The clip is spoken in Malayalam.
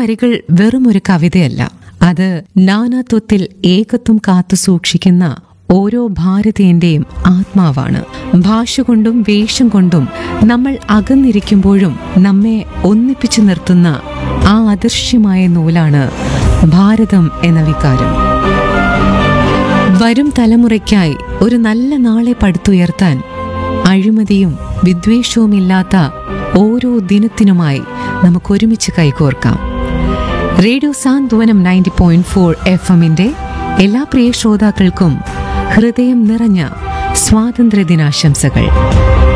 വരികൾ വെറുമൊരു കവിതയല്ല അത് നാനാത്വത്തിൽ ഏകത്വം കാത്തു സൂക്ഷിക്കുന്ന ഓരോ ഭാരതീയന്റെയും ആത്മാവാണ് ഭാഷ കൊണ്ടും വേഷം കൊണ്ടും നമ്മൾ അകന്നിരിക്കുമ്പോഴും നമ്മെ ഒന്നിപ്പിച്ചു നിർത്തുന്ന ആ അദൃശ്യമായ നൂലാണ് ഭാരതം എന്ന വികാരം വരും തലമുറയ്ക്കായി ഒരു നല്ല നാളെ പടുത്തുയർത്താൻ അഴിമതിയും വിദ്വേഷവുമില്ലാത്ത ഓരോ ദിനത്തിനുമായി നമുക്ക് ഒരുമിച്ച് കൈകോർക്കാം radio Santhwanam ninety point four F എമ്മിന്റെ എല്ലാ പ്രിയ ശ്രോതാക്കൾക്കും ഹൃദയം നിറഞ്ഞ സ്വാതന്ത്ര്യദിനാശംസകൾ